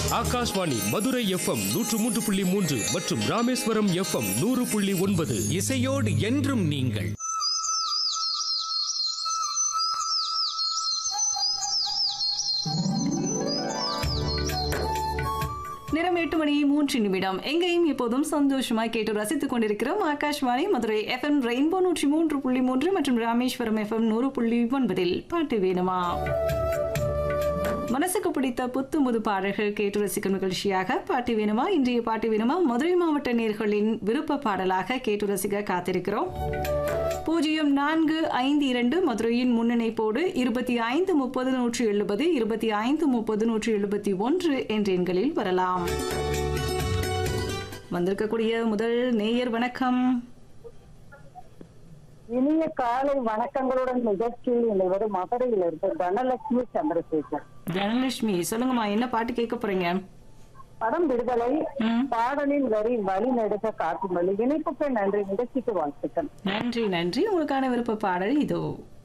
Akashvani Madurai FM நூற்று மூன்று புள்ளி மூன்று மற்றும் ராமேஸ்வரம் எஃப்எம் நூறு புள்ளி ஒன்பது இசையோடு என்றும் நீங்கள் நேரம் எட்டு மணி மூன்று நிமிடம் எங்கேயும் எப்போதும் சந்தோஷமாய் கேட்டு ரசித்துக் கொண்டிருக்கிறோம் ஆகாஷ்வாணி மதுரை எஃப்எம் ரெயின்போ நூற்றி மூன்று புள்ளி மூன்று மற்றும் ராமேஸ்வரம் எஃப்எம் நூறு புள்ளி ஒன்பதில் பாட்டு வேணுமா மனசுக்கு பிடித்த புத்து முது பாடல்கள் கேட்டு ரசிக்கும் நிகழ்ச்சியாக பாட்டு வேணுமா இன்றைய பாட்டு வேணுமா மதுரை மாவட்ட நேர்களின் விருப்ப பாடலாக கேட்டு ரசிக்க காத்திருக்கிறோம் பூஜ்ஜியம் நான்கு ஐந்து இரண்டு மதுரையின் முன்னிணைப்போடு இருபத்தி ஐந்து முப்பது நூற்றி எழுபது இருபத்தி ஐந்து முப்பது நூற்றி எழுபத்தி ஒன்று என்ற எண்களில் வரலாம் வந்திருக்கக்கூடிய முதல் நேயர் வணக்கம் இனிய காலை வணக்கங்களுடன் நிகழ்ச்சியில் இணைவது மதுரையில் இருந்து தனலட்சுமி சந்திரசேகர் தனலட்சுமி சொல்லுங்கம்மா என்ன பாட்டு கேட்க போறீங்க படம் விடுதலை ம். பாடலின் வரி வழி நெடுக காக்கும் வழி இணைப்புக்கு நன்றி நிகழ்ச்சிக்கு வாழ்த்துக்கள் நன்றி நன்றி உங்களுக்கான விருப்ப பாடல் இதோ